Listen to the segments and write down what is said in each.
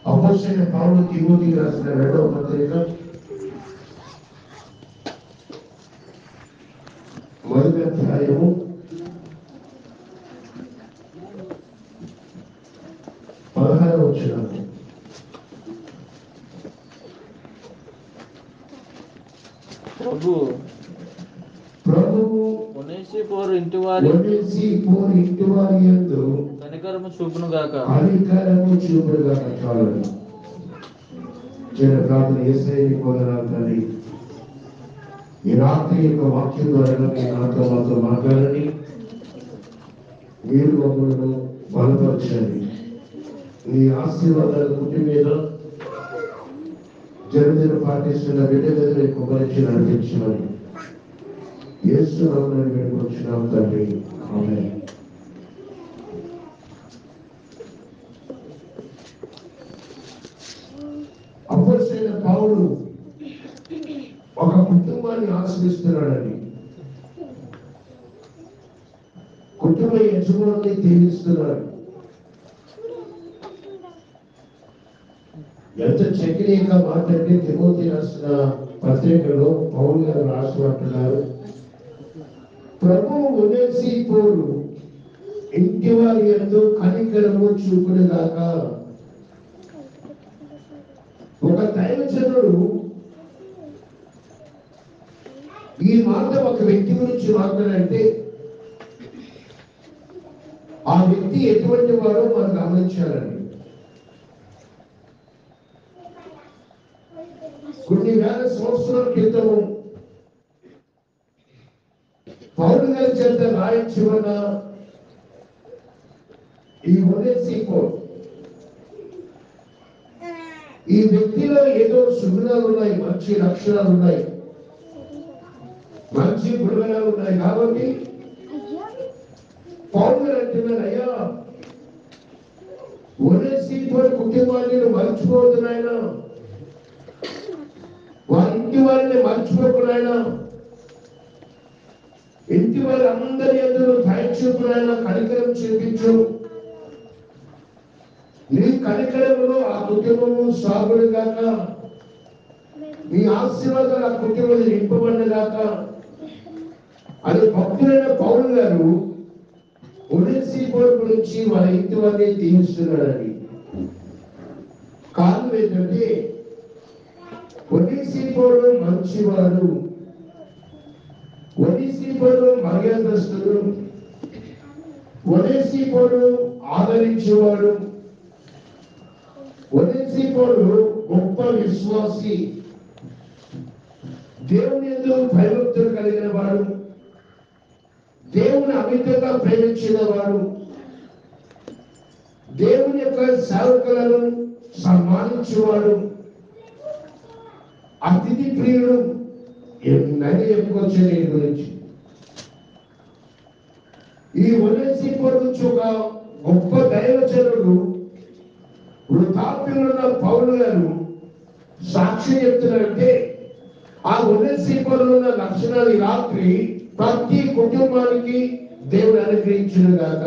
అపోసైన పౌరులు తిమోతికి రాసిన రెండవ పత్రిక మొదటి అధ్యాయము పదహారు వచ్చిన ప్రభు ప్రభువు ఒనేసిపోరు ఇంటి వారి వదిలేసి పోరు ఇంటి వారి యందు కనికరము చూపును గాక అధికారము చూపుడుగా చాలని చిన్న ప్రార్థన ఏసై పొందనాలు తండ్రి ఈ రాత్రి యొక్క వాక్యం ద్వారా మీ నాతో మాతో మాట్లాడండి మీరు మమ్మల్ని బలపరచండి మీ ఆశీర్వాదాలు కుటి మీద జనజన పాటిస్తున్న బిడ్డ మీద మీకు కుమరించి నడిపించమని యేసు నామమున వేడుకొచ్చున్నాం తండ్రి ఆమేన్ అపోసైన పౌలు ఒక కుటుంబాన్ని ఆశ్రయిస్తున్నాడని కుటుంబ యజమాని దీవిస్తున్నాడు ఎంత చక్రీయంగా మాట్లాడితే తిమోతి రాసిన పత్రికలో పౌలు గారు రాసినట్టున్నారు ప్రభు ఉనేసి పోరు ఇంటి వారి ఎందు కనికరము చూపుడుగాక ఒక దైవజనుడు ఈ మాట ఒక వ్యక్తి గురించి మాట్లాడంటే ఆ వ్యక్తి ఎటువంటి వాడో మనం గమనించాలండి కొన్ని వేల సంవత్సరాల క్రితము పౌరు గారి చేత రాయించమన్న ఈ ఉదయసి కోట్ ఈ వ్యక్తిలో ఏదో సుగుణాలు ఉన్నాయి మంచి లక్షణాలు ఉన్నాయి మంచి గుణగణాలు ఉన్నాయి కాబట్టి పౌరులు అంటున్నారు అయ్యా ఉదయసి కుటుంబాన్ని నువ్వు మర్చిపోవద్దు నాయన వారి ఇంటి వారిని మర్చిపోకు నాయన ఇంటి వారి అందరి అందరూ దయ చూపు నాయన కనికరం చూపించు నీ కనికరములో ఆ కుటుంబము సాగుడు గాక నీ ఆశీర్వాదాలు ఆ కుటుంబం నింపబడిన గాక అని భక్తులైన పౌరు గారు ఉదయసీపోర్ గురించి వాళ్ళ ఇంటి వారిని దీవిస్తున్నాడని కారణం ఏంటంటే ఒడిసీపోడు మంచివాడు ఒడిసీపోడు మర్యాదస్తుడు ఒడిసీపోడు ఆదరించేవాడు ఒడిసీపోడు గొప్ప విశ్వాసి దేవుని ఎందు భయభక్తులు కలిగిన వాడు దేవుని అమితంగా ప్రేమించిన వాడు దేవుని యొక్క సేవకులను సన్మానించేవాడు అతిథి ప్రియుడు ఎన్నని చెప్పుకోవచ్చు దీని గురించి ఈ వనసి గురించి ఒక గొప్ప దైవజనుడు వృద్ధాప్యంలో ఉన్న పౌరులు గారు సాక్షి చెప్తున్నారంటే ఆ వనసీపంలో ఉన్న లక్షణాలు ఈ రాత్రి ప్రతి కుటుంబానికి దేవుడు అనుగ్రహించిన గాక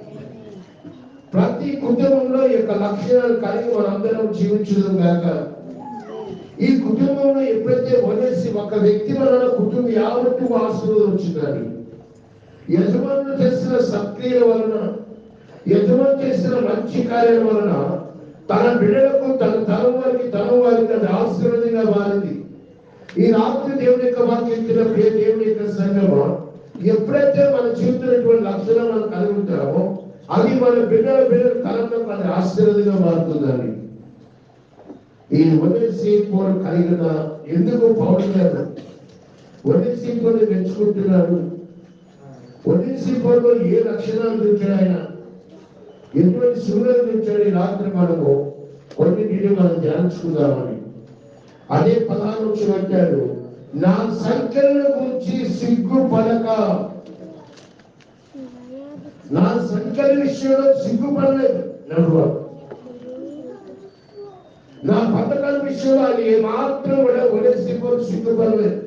ప్రతి కుటుంబంలో ఈ యొక్క లక్షణాలు కలిగి మనందరం జీవించడం గాక ఈ కుటుంబంలో ఎప్పుడైతే వదిలేసి ఒక వ్యక్తి వలన కుటుంబం యావత్తు ఆశీర్వాదం వచ్చిందని యజమానులు చేసిన సక్రియల వలన యజమాని చేసిన మంచి కార్యాల వలన తన బిడ్డలకు తన తరం వారికి తరం వారికి అది ఆశీర్వాదంగా మారింది ఈ రాత్రి దేవుని యొక్క వాక్యం ఇచ్చిన ప్రియ దేవుని యొక్క సంగమం ఎప్పుడైతే మన జీవితంలో ఇటువంటి లక్షణం మనం కలిగి ఉంటామో అది మన బిడ్డల బిడ్డల తరంలో అది ఆశీర్వాదంగా మారుతుందని ఈ వదిలేసి పోరు కలిగిన ఎందుకు పౌరు గారు వదిలేసి పోరు మెచ్చుకుంటున్నారు వదిలేసి పోరులో ఏ లక్షణాలు చూచాడు ఆయన ఎటువంటి సూర్యులు చూచాడు ఈ రాత్రి మనము కొన్నింటిని మనం ధ్యానించుకుందామని అదే పదాలు వచ్చి పెట్టాడు నా సంఖ్యల గురించి సిగ్గు పడక నా సంఖ్యల విషయంలో సిగ్గుపడలేదు నడువాడు నా పథకాల విషయంలో అది ఏమాత్రం కూడా ఒడేసిపోయి సిగ్గుపడలేదు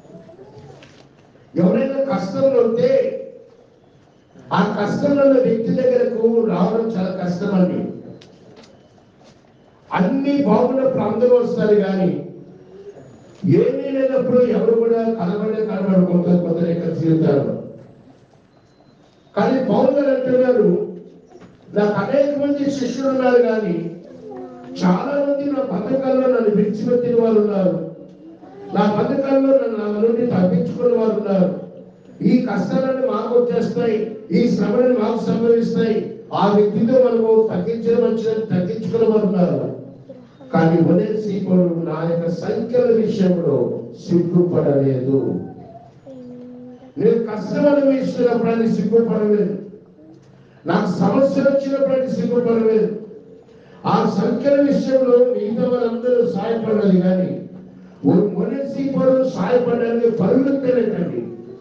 ఎవరైనా కష్టంలో ఉంటే ఆ కష్టంలో ఉన్న వ్యక్తి దగ్గరకు రావడం చాలా కష్టం అండి అన్ని బాగున్నప్పుడు అందరూ వస్తారు కానీ ఏమీ లేనప్పుడు ఎవరు కూడా కనబడే కనబడు కొంత కొందరు ఇక్కడ జీవితాలు కానీ పౌరు గారు అంటున్నారు నాకు అనేక మంది శిష్యులు ఉన్నారు కానీ చాలా మంది నా పథకాల్లో నన్ను విడిచిపెట్టిన వారు ఉన్నారు నా పథకాల్లో నన్ను నా నుండి తప్పించుకున్న వారు ఉన్నారు ఈ కష్టాలను మాకు వచ్చేస్తాయి ఈ శ్రమలను మాకు సంభవిస్తాయి ఆ వ్యక్తితో మనము తగ్గించడం మంచిదని తగ్గించుకున్న వారు ఉన్నారు కానీ ఉదయ సీకుడు నా యొక్క సంఖ్యల విషయంలో సిగ్గుపడలేదు నేను కష్టం అనుభవిస్తున్నప్పుడు అని సిగ్గుపడలేదు నాకు సమస్యలు వచ్చినప్పుడు అని సిగ్గుపడలేదు ఆ సంఖ్యల విషయంలో మిగతా వాళ్ళందరూ సాయపడాలి కానీ మొదటి పరులు సాయపడడానికి పరుగులెత్తలేదండి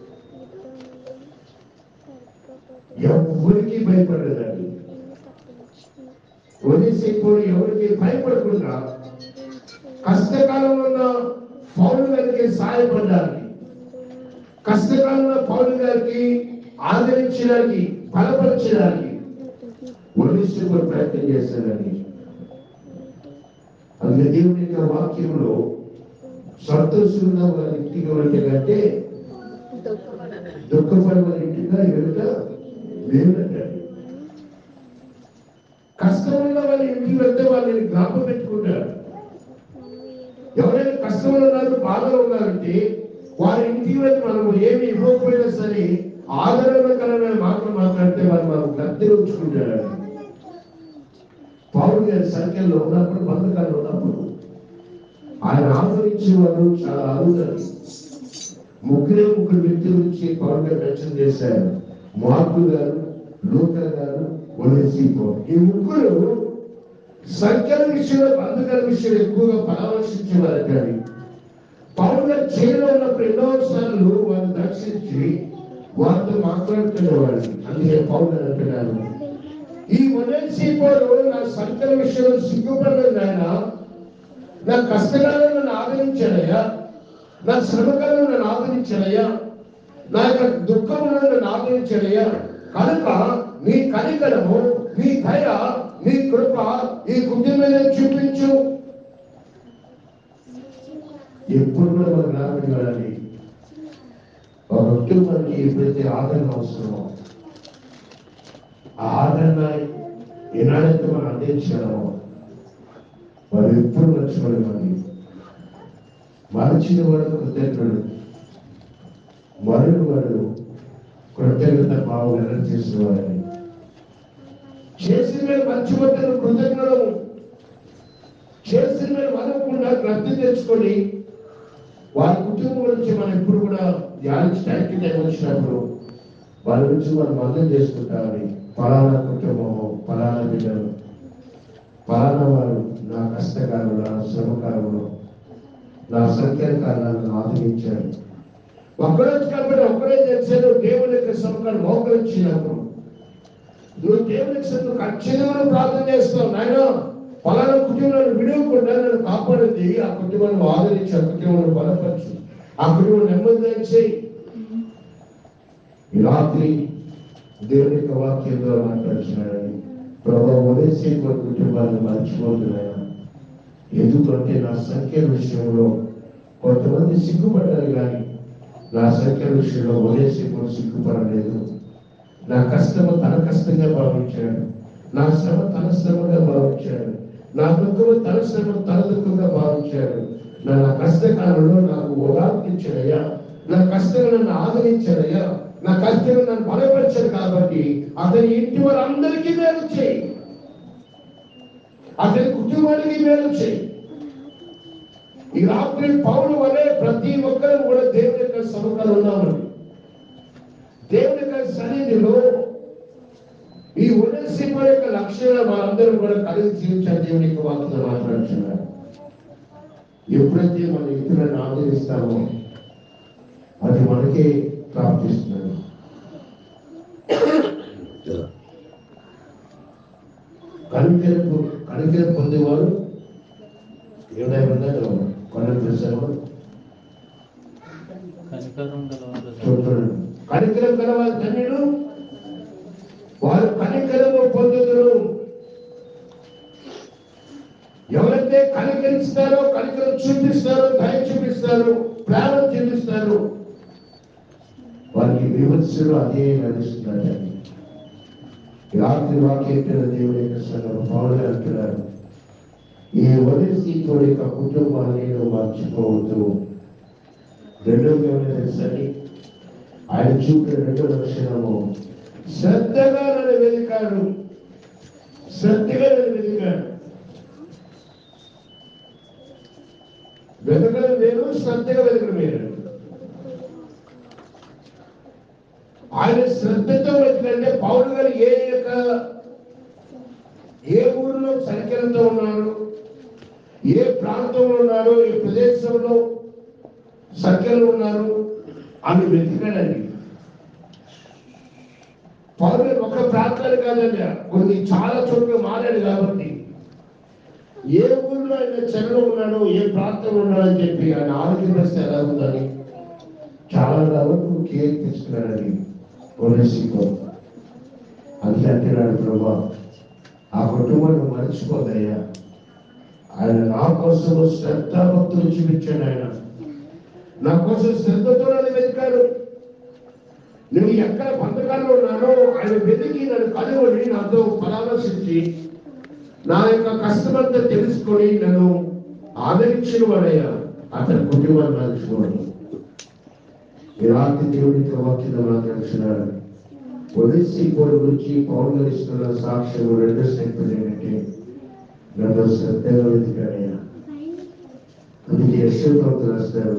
ఎవరికి భయపడలేదండి ఒడిసిపోయి ఎవరికి భయపడకుండా కష్టకాలంలో ఉన్న పౌరులు గారికి సహాయపడడానికి కష్టకాలంలో పౌరులు గారికి ఆదరించడానికి బలపరచడానికి ఒడిసిపోయి ప్రయత్నం చేశారని అందుకే దేవుని యొక్క వాక్యంలో సంతోషంగా వాళ్ళ ఇంటికి వెళ్ళే కంటే దుఃఖపడే వాళ్ళ ఇంటిగా వెళ్త లేదండి కష్టంలో వాళ్ళ ఇంటికి వెళ్తే వాళ్ళని జ్ఞాపకం పెట్టుకుంటారు ఎవరైనా కష్టంలో ఉన్నారు బాధలో ఉన్నారంటే వారి ఇంటికి వెళ్ళి మనం ఏమి ఇవ్వకపోయినా సరే ఆదరణకరమైన మాటలు మాట్లాడితే వాళ్ళు మనం గద్దె ఉంచుకుంటారు పౌరు గారి సంఖ్యలో ఉన్నప్పుడు బంధకాలు ఉన్నప్పుడు ఆయన ఆదరించే వాళ్ళు చాలా అరుదని ముగ్గురే ముగ్గురు వ్యక్తుల నుంచి పౌరు గారు మెన్షన్ చేశారు మార్పు గారు లూక గారు ఒలిసిపో ఈ ముగ్గురు సంఖ్యల విషయంలో బంధకాల విషయంలో ఎక్కువగా పరామర్శించేవారు కానీ పౌరు గారు చేయలో ఉన్నప్పుడు ఎన్నో సార్లు వారు దర్శించి వారితో మాట్లాడుతున్నవాడు అందుకే పౌరు గారు అంటున్నారు ఈ ఒలిసిపోరు నా సంఖ్యల విషయంలో సిగ్గుపడలేదు ఆయన నా కష్టకాలను నన్ను ఆదరించాడయ్యా నా శ్రమకాలను నన్ను ఆదరించాడయ్యా నా యొక్క దుఃఖములను నన్ను ఆదరించాడయ్యా కనుక నీ కనికరము నీ దయ నీ కృప ఈ కుటుంబం మీద చూపించు ఎప్పుడు కూడా మనం జ్ఞాపకం వెళ్ళాలి ఒక కుటుంబానికి ఎప్పుడైతే ఆదరణ అవసరమో ఆ ఆదరణ ఎనాడైతే మనం అందించామో వారు ఎప్పుడు మర్చిపోలేమని మరచిన వాడు కృతజ్ఞుడు మరొక వాడు కృతజ్ఞత భావం ఎలా చేసిన వాడని చేసిన మీద మర్చిపోతే కృతజ్ఞుడు చేసిన మీద మనకుండా గ్రద్ది తెచ్చుకొని వారి కుటుంబం గురించి మనం ఎప్పుడు కూడా ధ్యానించడానికి టైం వచ్చినప్పుడు వారి గురించి మనం అర్థం చేసుకుంటామని ఫలానా కుటుంబము ఫలానా బిడ్డలు ఫలానా వారు నా కష్టకాలంలో నా శ్రమకాలంలో నా సంఖ్యాకాలను ఆదరించారు ఒక్కడే కాబట్టి ఒక్కడే చేశాను దేవుని యొక్క శ్రమకాలు మోకరించినప్పుడు నువ్వు దేవునికి నువ్వు ఖచ్చితంగా ప్రార్థన చేస్తావు నాయన ఫలానా కుటుంబాన్ని విడవకుండా నన్ను కాపాడింది ఆ కుటుంబాన్ని ఆదరించి ఆ కుటుంబాన్ని బలపరిచి ఆ కుటుంబం నెమ్మది చేయి ఈ రాత్రి దేవుని యొక్క వాక్యం ద్వారా మాట్లాడుతున్నాడని ప్రభావ ఉదయసే కుటుంబాన్ని మర్చిపోతున్నాయన ఎందుకంటే నా సంఖ్య విషయంలో కొంతమంది సిగ్గుపడ్డారు కానీ నా సంఖ్య విషయంలో ఉదయసే సిగ్గుపడలేదు నా కష్టము తన కష్టంగా భావించాడు నా శ్రమ తన శ్రమగా భావించాడు నా దుఃఖము తన శ్రమ తన దుఃఖంగా భావించాడు నా నా కష్టకాలంలో నాకు ఓదార్పించాడయ్యా నా కష్టం నన్ను ఆదరించాడయ్యా నా కష్టం నన్ను బలపరిచాడు కాబట్టి అతని ఇంటి వారందరికీ మేలు చేయి అతని కుటుంబానికి మేలు చేయి ఈ రాత్రి పౌరు వలె ప్రతి ఒక్కరు కూడా దేవుని యొక్క సముఖాలు ఉన్నామని దేవుని యొక్క సన్నిధిలో ఈ ఉదయసింహ యొక్క లక్ష్యాలు మనందరం కూడా కలిసి జీవించాలి దేవుని యొక్క వాక్యం మాట్లాడుతున్నారు ఎప్పుడైతే మన ఇతరులను ఆదరిస్తామో అది మనకే ప్రాప్తిస్తున్నాడు కనికరపు కనికర పొందేవారు ఏమైనా కొండ ప్రశ్న కనికరం గలవారు చూడండి కనికరం గలవారు ధన్యుడు వారు కనికరము పొందుదురు ఎవరైతే కనికరిస్తారో కనికరం చూపిస్తారో దయ చూపిస్తారో ప్రేమ చూపిస్తారో వారికి విమర్శలు అదే నడుస్తున్నారని ఈ రాత్రి వాక్యం దేవుని యొక్క సంఘం పౌరులు అంటున్నారు ఈ వదిలిసీతో యొక్క కుటుంబాన్ని నువ్వు మర్చిపోవద్దు రెండో తెలుసని ఆయన చూపిన రెండో లక్షణము శ్రద్ధగా నన్ను వెతికాడు శ్రద్ధగా నన్ను వెతికాడు వెతకడం వేరు శ్రద్ధగా వెతకడం వేరు ఆయన శ్రద్ధతో వెతికంటే పౌరు గారు ఏ యొక్క ఏ ఊరిలో సంఖ్యలతో ఉన్నారు ఏ ప్రాంతంలో ఉన్నారు ఏ ప్రదేశంలో సంఖ్యలు ఉన్నారు అని వెతికాడండి పౌరులు ఒక ప్రాంతాలు కాదండి కొన్ని చాలా చోట్ల మారాడు కాబట్టి ఏ ఊర్లో ఆయన చెరలో ఉన్నాడో ఏ ప్రాంతంలో ఉన్నాడో అని చెప్పి ఆయన ఆరోగ్య పరిస్థితి ఎలా ఉందని చాలా వరకు కేర్ తీసుకున్నాడని పోలీసుతో అంతే అంటున్నాడు ప్రభా ఆ కుటుంబాన్ని మర్చిపోదయ్యా ఆయన నా కోసం శ్రద్ధాభక్తులు చూపించాడు ఆయన నా కోసం శ్రద్ధతో నన్ను వెతికాడు నువ్వు ఎక్కడ బంధకాల్లో ఉన్నానో ఆయన వెతికి నన్ను కనుగొని నాతో పరామర్శించి నా యొక్క కష్టమంతా తెలుసుకొని నన్ను ఆదరించిన వాడయ్యా అతని కుటుంబాన్ని మర్చిపోడు ఈ రాత్రి దేవుడితో వాక్యం మాట్లాడుతున్నాడు ఒడిసి కోడి గురించి పౌరులిస్తున్న సాక్ష్యం రెండు శక్తులు ఏంటంటే నన్ను శ్రద్ధగా వెతికాడయ్యా అందుకే యశ్వభక్తులు రాస్తారు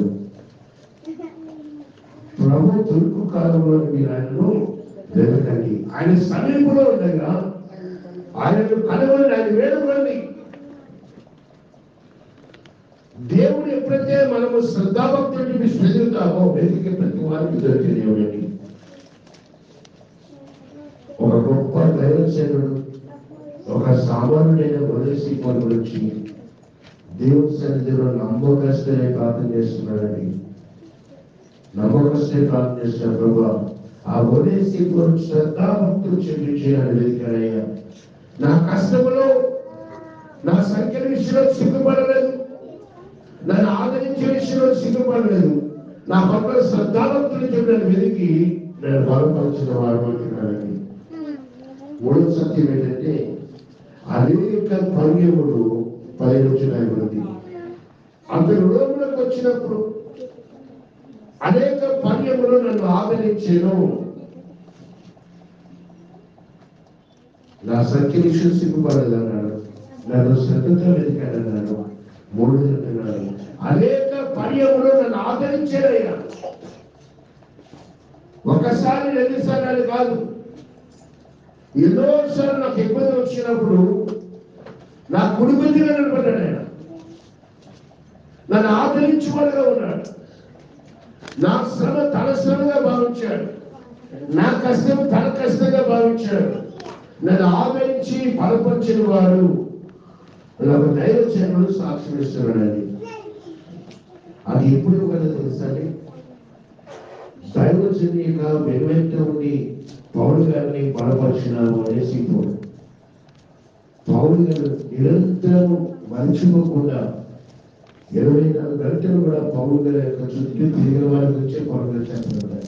ప్రభు తూర్పు కాలంలో మీరు ఆయనను వెతకండి ఆయన సమీపంలో ఉండగా ఆయనను కనుగొని ఆయన వేడుకోండి దేవుడు ఎప్పుడైతే మనము శ్రద్ధాభక్తులు చూపి వెతుకుతామో వెతికే ప్రతి వారికి దొరికే దేవుడండి ఒక గొప్ప దైవసేనుడు ఒక సామాన్యుడైన వదిలేసి పని గురించి దేవుడి సన్నిధిలో నమ్మకస్తులే ప్రార్థన చేస్తున్నాడని నమ్మకస్తే ప్రార్థన చేసిన ప్రభా ఆ వదిలేసి గురించి శ్రద్ధాభక్తులు చూపించేయాలని వెతికాడయ్యా నా కష్టములో నా సంఖ్యల విషయంలో సిగ్గుపడలేదు నన్ను ఆదరించే విషయంలో సిగ్గుపడలేదు నా పట్ల శ్రద్ధాభక్తులు చెప్పిన వెతికి నేను బలపరిచిన వాడు అంటున్నానని మూడో సత్యం ఏంటంటే అనేక పర్యములు పర్యవచనాలు ఉంది అతను లోపలికి వచ్చినప్పుడు అనేక పర్యములు నన్ను ఆదరించాను నా సంఖ్య విషయం సిగ్గుపడదు అన్నాడు నన్ను శ్రద్ధతో వెతికాడు అన్నాడు మూడు చెప్తున్నాడు అనేక పర్యములు నన్ను ఆదరించాడయ్యా ఒకసారి రెండుసార్లు కాదు ఎన్నోసార్లు నాకు ఇబ్బంది వచ్చినప్పుడు నా కుటుంబంగా నిలబడ్డాడు ఆయన నన్ను ఆదరించుకోలుగా ఉన్నాడు నా శ్రమ తన శ్రమగా భావించాడు నా కష్టం తన కష్టంగా భావించాడు నన్ను ఆదరించి బలపరిచిన వాడు నాకు దైవచనుడు సాక్ష్యం ఇస్తున్నాడని అది ఎప్పుడు కదా తెలుసండి దైవజన్ యొక్క వెనువెంట ఉండి పౌరు గారిని బలపరిచినాము అనేసి ఇప్పుడు పౌరు గారు నిరంతరం మర్చిపోకుండా ఇరవై నాలుగు గంటలు కూడా పౌరు గారి యొక్క చుట్టూ తిరిగిన వారి గురించే పౌరు గారు చెప్తున్నారు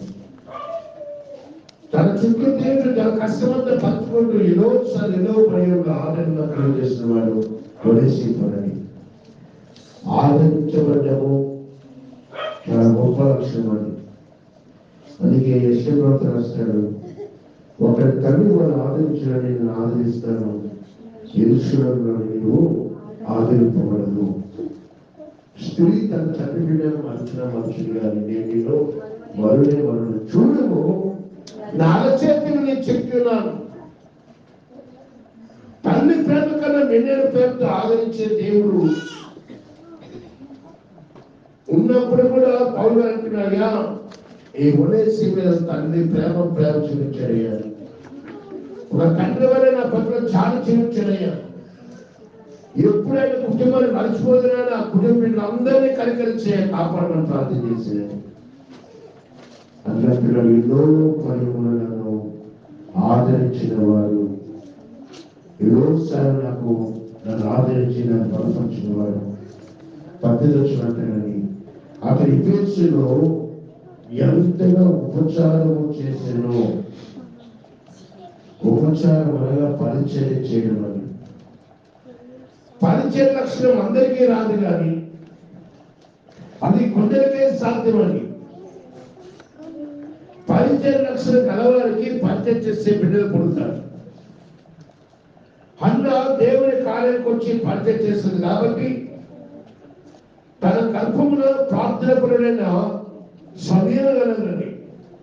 తన చుట్టూ తిరిగి తన కష్టమంతా పంచుకుంటూ ఎన్నో సార్లు ఎన్నో ప్రయోగ ఆదరణ కలుగు చేసిన వాడు కొనేసి పడని ఆదరించబడ్డము చాలా గొప్ప లక్షణం అది అందుకే యశ్వత రాస్తాడు ఒకరి తల్లి వాళ్ళు ఆదరించాలని నేను ఆదరిస్తాను ఎరుషులను నీవు ఆదరింపబడదు స్త్రీ తన తండ్రి బిడ్డను మరచిన మనుషులు గారి నేను వరుడే వరుడు చూడము నా చేతులు నేను చెప్తున్నాను తల్లి ప్రేమ కన్నా నిన్నెల ప్రేమతో ఆదరించే దేవుడు ఉన్నప్పుడు కూడా పౌరులు అంటున్నాయా ఈ ఉనేసి మీద తండ్రి ప్రేమ ప్రేమ చూపించాడయ్యా ఒక తండ్రి వల్ల నా పట్ల చాలా చూపించాడయ్యా ఎప్పుడైనా కుటుంబాన్ని మర్చిపోతున్నా నా కుటుంబీకులు అందరినీ కనికరించే కాపాడమని ప్రార్థన చేసేది అన్నట్టుగా ఎన్నో పనులను ఆదరించిన వారు ఎన్నోసార్లు నాకు నన్ను ఆదరించి నన్ను బలపరిచినవాడు పద్ధతి వచ్చినట్టేనని అతని ఇఫెన్స్లో ఎంతగా ఉపచారము చేసానో ఉపచారం అనగా పరిచయం చేయడం అని పరిచయ లక్షణం అందరికీ రాదు కానీ అది కొందరికే సాధ్యమని పరిచయ లక్షణం కలవారికి పరిచయం చేసే బిడ్డలు పుడతారు అన్న దేవుని కార్యానికి వచ్చి పరిచయం చేస్తుంది కాబట్టి తన గర్భములో ప్రార్థన పరుడైన సమీరగలనని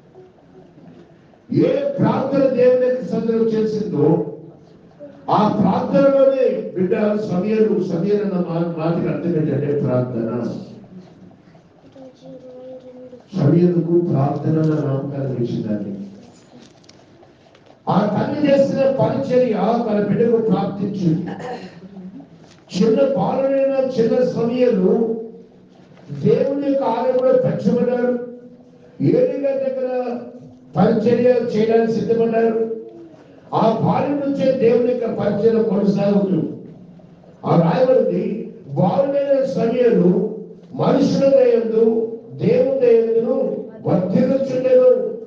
ఏ ప్రార్థన దేవుని సందర్భం చేసిందో ఆ ప్రార్థనలోనే బిడ్డ సమీరు సమీర్ అన్న మా- మాటకి అర్థం ఏంటంటే ప్రార్థన సమీరుకు ప్రార్థన అన్న నామకాన్ని ఇచ్చిందండి ఆ తల్లి చేసిన పరిచర్య తన బిడ్డకు ప్రార్థించింది చిన్న బాలుడైన చిన్న సమయంలో దేవుని యొక్క ఆలయంలో పెంచబడ్డారు ఏలిగా దగ్గర పరిచర్య చేయడానికి సిద్ధపడ్డారు ఆ బాల్యం నుంచే దేవుని యొక్క పరిచయం కొనసాగుతుంది ఆ రాయబడింది బాలుడైన సమయంలో మనుషుల దయందు దేవుని దయందును వర్ధిల్లుచుండెను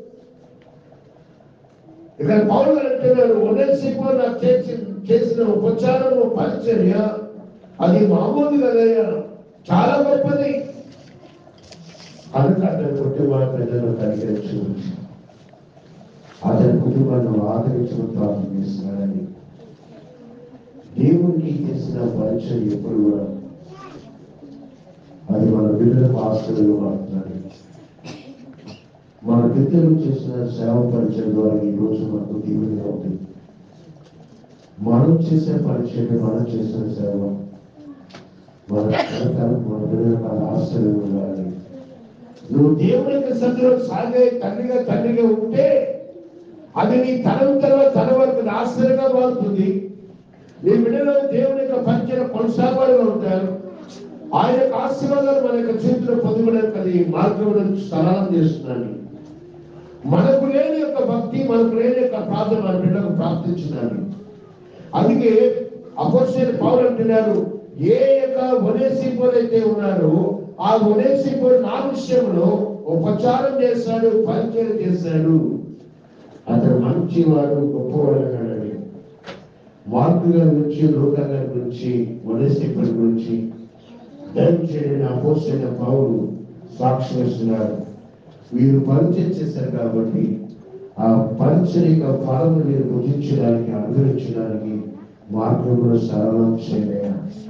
ఇక్కడ పౌరు గారు అంటున్నారు ఒనేసిపో నాకు చేసి చేసిన ఉపచారము పరిచర్య అది మామూలు కదయ్యా చాలా గొప్పది కనుక అతని కుటుంబ ప్రజలు కలిగించు అతని కుటుంబాన్ని ఆదరించడం ప్రార్థన చేస్తున్నాడని దేవునికి చేసిన పరిచయం ఎప్పుడు కూడా అది మన బిడ్డలకు ఆశ్చర్యంగా మారుతున్నాడు మన పితరులు చేసిన సేవ పరిచయం ద్వారా ఈ రోజు మనకు దీవునిగా ఉంది మనం చేసే పరిచయం మనం చేసిన సేవ మన కలకాలం మన బిడ్డలకు అది ఆశ్చర్యం ఉండాలి నువ్వు దేవునికి సన్నిధిలో సాగే తండ్రిగా తండ్రిగా ఉంటే అది నీ తరం తర్వాత తరం వరకు అది ఆశ్చర్యంగా మారుతుంది నీ బిడ్డలో దేవుని యొక్క పరిచయం కొనసాగాలుగా ఉంటారు ఆయన యొక్క ఆశీర్వాదాలు మన యొక్క చేతిలో పొందుకోవడానికి అది మార్గం సరళం చేస్తున్నాను మనకు లేని యొక్క భక్తి మనకు లేని యొక్క ప్రార్థన మన బిడ్డకు ప్రార్థించినాడు అందుకే అపోసిన పౌరు అంటున్నారు ఏ యొక్క ఒనేసిపోలు అయితే ఉన్నారో ఆ ఒనేసిపోలు నా విషయంలో ఉపచారం చేశాడు పరిచయం చేశాడు అతను మంచివాడు గొప్పవాడు అన్నాడని మార్పు గారి గురించి లోకా గారి గురించి ఒనేసిపోల గురించి దయచేయని అపోసిన పౌరు సాక్ష్యం ఇస్తున్నాడు వీరు పరిచయం చేశారు కాబట్టి ఆ పరిచయం యొక్క ఫలము మీరు భుజించడానికి అనుభవించడానికి మార్గంలో సరళం చేయలేక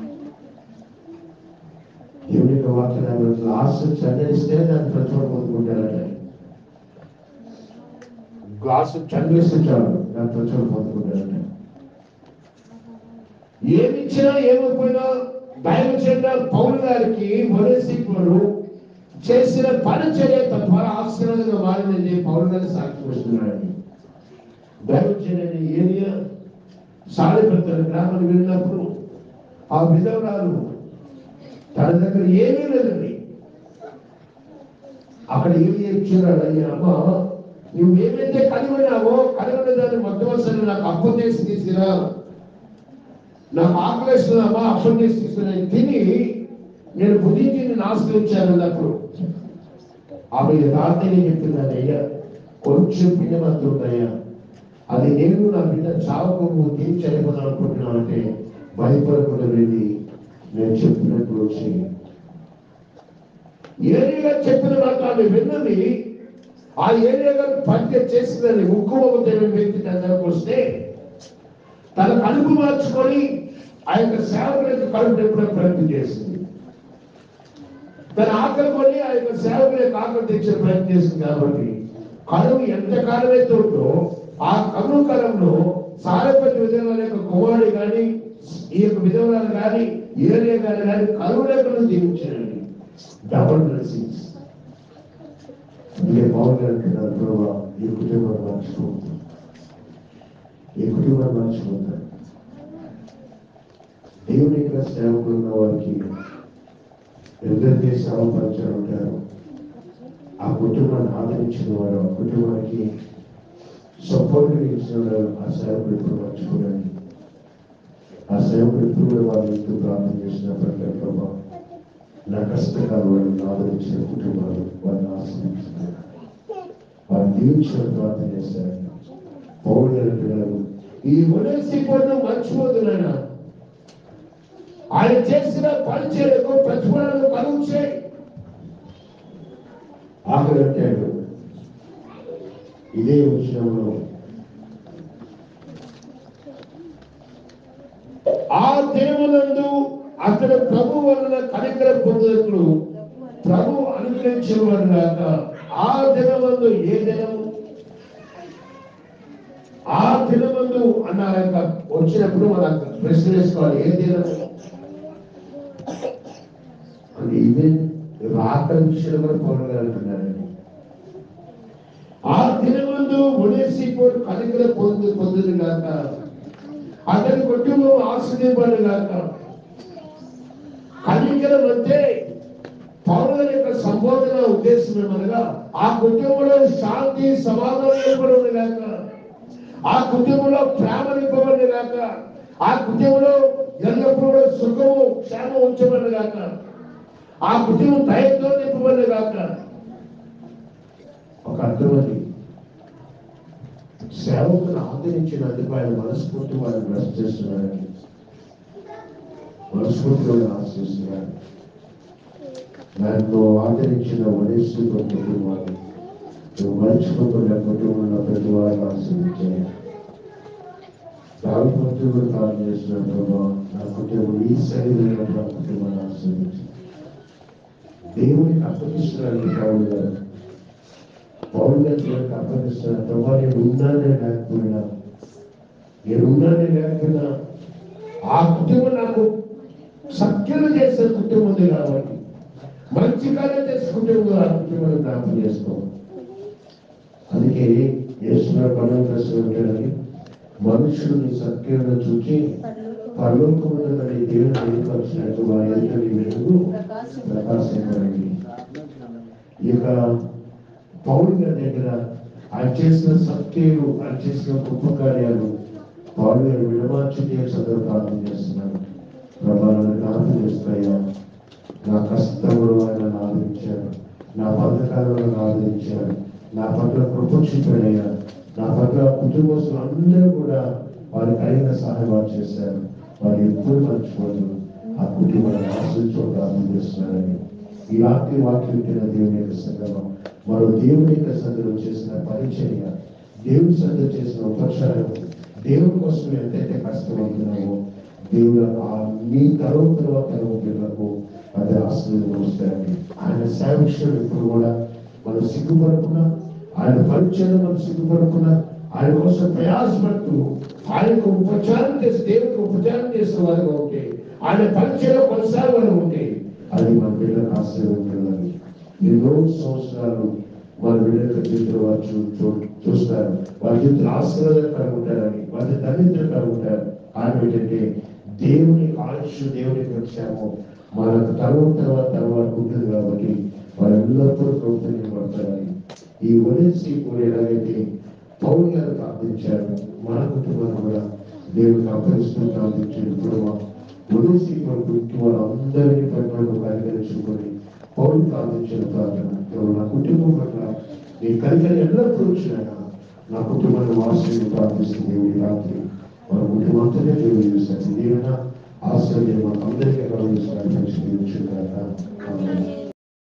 దేవుని యొక్క వాక్యాలు గ్లాస్ చదివిస్తే దాన్ని ప్రతిఫలం పొందుకుంటారట గ్లాసు చదివిస్తే చాలు దాని ప్రతిఫలం పొందుకుంటారట ఏమి ఇచ్చినా ఏమైపోయినా దైవచండ పౌరు గారికి వనసీపులు చేసిన పరిచర్య తద్వారా ఆశీర్వాదంగా మారిందని పౌరు గారు సాక్షి వస్తున్నాడు దైవచండని ఏరియా సాలిపత్ర గ్రామానికి వెళ్ళినప్పుడు ఆ విధవరాలు తన దగ్గర ఏమీ లేదండి అక్కడ ఏమి ఇచ్చినాడు అయ్యా అమ్మ నువ్వు ఏమైతే కలిగినావో కలిగిన దాన్ని మొట్టమొదటిసారి నాకు అప్పు చేసి తీసుకురా నాకు ఆకలిస్తుందమ్మా అప్పు చేసి తీసుకురా తిని నేను బుద్ధికి నేను ఆశ్రయించాను అన్నప్పుడు ఆమె యథార్థంగా చెప్తున్నాను అయ్యా కొంచెం పిండమంతుందయ్యా అది నేను నా బిడ్డ చావకు నువ్వు ఏం చనిపోదాం అనుకుంటున్నావు అంటే భయపడకుండా వెళ్ళి నేను చెప్పినట్టు వచ్చి ఏరియా చెప్పిన మాట ఆమె విన్నది ఆ ఏరియా గారు పరిచయం చేసిందని ఉక్కుమోగతైన వ్యక్తి తన దగ్గరకు వస్తే తన కడుపు మార్చుకొని ఆ యొక్క సేవకులకు కడుపు నింపడం ప్రయత్నం చేసింది తన ఆకలి కొని ఆ యొక్క సేవకుల యొక్క ఆకలి తెచ్చే ప్రయత్నం చేసింది కాబట్టి కరువు ఎంత కాలమైతే ఉందో ఆ కరువు కాలంలో సారపతి విధవాల యొక్క కుమారుడు కానీ ఈ యొక్క విధవరాలు కానీ ఏరియా గారు కానీ కరువు లేకుండా జీవించారండి డబుల్ బ్లెస్సింగ్స్ అందుకే పవన్ గారు అంటున్నారు ప్రభావ ఈ కుటుంబాన్ని మర్చిపోతుంది ఈ కుటుంబాన్ని మర్చిపోతారు దేవుని యొక్క సేవకులు ఉన్న వారికి ఎవరైతే సేవపరిచారు ఉంటారో ఆ కుటుంబాన్ని ఆదరించిన వారు ఆ కుటుంబానికి సపోర్ట్ ఇచ్చిన వారు ఆ సేవకులు ఇప్పుడు మర్చిపోరండి ఆ సేవ సేవకుడు ఎప్పుడు కూడా వారి వ్యక్తులు ప్రార్థన చేసినప్పటికీ ప్రభా నా కష్టకాలు వారిని ఆదరించిన కుటుంబాలు వారిని ఆశ్రయించుకున్నారు వారిని దీవించిన ప్రార్థన చేశారు పౌరులు గారు అంటున్నారు ఈ ఉనేసి పనులు మర్చిపోతున్నాయన ఆయన చేసిన పరిచయకు ప్రతిఫలను కలుగు చేయి ఆఖరి అంటాడు ఇదే విషయంలో ఆ దేవునందు అతడు ప్రభు వలన కనికరం పొందినట్లు ప్రభు అనుగ్రహించిన వారు గాక ఆ దినమందు ఏ దినము ఆ దినమందు అన్న యొక్క వచ్చినప్పుడు మనం ప్రశ్న వేసుకోవాలి ఏ దినము అంటే ఇదే రాక విషయంలో కూడా పోరాడుతున్నారండి ఆ దినమందు ఉనేసిపోరు కనికరం పొంది పొందును గాక అతని కుటుంబం ఆశ్రయపడు గాక కనికరం అంటే పౌరుల యొక్క సంబోధన ఉద్దేశం ఏమనగా ఆ కుటుంబంలో శాంతి సమాధానం ఏర్పడను గాక ఆ కుటుంబంలో ప్రేమ నింపబడి గాక ఆ కుటుంబంలో ఎల్లప్పుడూ కూడా సుఖము క్షేమం ఉంచబడి గాక ఆ కుటుంబం దయతో నింపబడి గాక ఒక అర్థమది సేవకును ఆదరించినందుకు ఆయన మనస్ఫూర్తి వారిని బ్లెస్ చేస్తున్నారని మనస్ఫూర్తిగా ఆశిస్తున్నారు నన్ను ఆదరించిన వయస్సుతో కుటుంబాన్ని నువ్వు మర్చిపోకుండా కుటుంబంలో ప్రతి వారిని ఆశ్రయించాను దావిపత్రులు కూడా ప్రార్థన చేసిన ప్రభావ నా కుటుంబం ఈ శరీరంలో నా కుటుంబాన్ని ఆశ్రయించి దేవునికి అప్పగిస్తున్నాను పౌరులు గారు పౌరులు గారు దేవునికి అప్పగిస్తున్నాను ప్రభావ నేను ఉన్నానే లేకపోయినా నేను ఉన్నానే లేకపోయినా ఆ కుటుంబం నాకు సఖ్యలు చేసే కుటుంబం ఉంది కాబట్టి మంచి కార్యం చేసే కుటుంబం ఆ కుటుంబాన్ని జ్ఞాపకం చేసుకో అందుకే యేసులో పనులు ఉంటాడని మనుషుల్ని సత్యంగా చూచి పరలోకముందని దేవుని ఏర్పరిచినట్టు వారి ఎదుటి వెలుగు ప్రకాశించండి ఇక పౌరు గారి దగ్గర ఆయన చేసిన సత్యలు ఆయన చేసిన గొప్ప కార్యాలు పౌరు గారు విడమార్చి దేవుడు ప్రార్థన చేస్తున్నాను ప్రభావాలను జ్ఞాపకం చేస్తాయా నా కష్టంలో ఆయన ఆదరించారు నా పథకాలను ఆదరించారు నా పట్ల కృప చూపాడయ్యా నా పట్ల కుటుంబస్తులు అందరూ కూడా వారికి అయిన సహాయం చేశారు వారు ఎప్పుడు మర్చిపోదు ఆ కుటుంబాన్ని ఆశ్రయించో ప్రార్థన చేస్తున్నారని ఈ రాత్రి వాక్యం వింటున్న దేవుని యొక్క సంగమం మరో దేవుని యొక్క సందులో చేసిన పరిచర్య దేవుని సందులో చేసిన ఉపచారం దేవుని కోసం ఎంతైతే కష్టపడుతున్నామో దేవుడు ఆ మీ తరం తర్వాత తరం పిల్లలకు అది ఆశ్రయం వస్తాయండి ఆయన సావిష్యం ఇప్పుడు కూడా మనం సిగ్గుపడకుండా ఆయన పరిచయం మనం సిగ్గుపడకుండా ఆయన కోసం ప్రయాసపడుతూ ఆయనకు ఉపచారం చేసి దేవుడికి ఉపచారం చేసిన వారిగా ఉంటే ఆయన పరిచయం కొనసాగని ఉంటే అది మన పిల్లలకు ఆశ్రయం ఉంటుందని ఎన్నో సంవత్సరాలు వారి బిడ్డల జీవితంలో వారు చూ చూ- చూస్తారు వారి జీవితంలో ఆశీర్వాదకరంగా ఉంటారని వారి దరిద్రంగా ఉంటారు ఆయన ఏంటంటే దేవుని ఆయుష్ దేవుని ప్రత్యామం మనకు తరం తర్వాత తర్వాత ఉంటుంది కాబట్టి వారు ఎల్లప్పుడూ ప్రభుత్వం పడతారని ఈ ఒడిసి కూడా ఎలాగైతే పౌరు గారు ప్రార్థించారు మన కుటుంబాన్ని కూడా దేవుడికి అప్పగిస్తూ ప్రార్థించారు ఇప్పుడు ఒడిసి కుటుంబాలు అందరినీ పట్ల పరిగణించుకొని పౌరు ప్రార్థించిన ప్రార్థన ఎవరు నా కుటుంబం పట్ల నీ కరికరి ఎల్లప్పుడూ వచ్చినాక నా కుటుంబాన్ని వాసుని ప్రార్థిస్తుంది దేవుడి రాత్రి మన కుటుంబంతోనే దేవుడు చూశారు దేవున ఆశ్రయం మాకు అందరికీ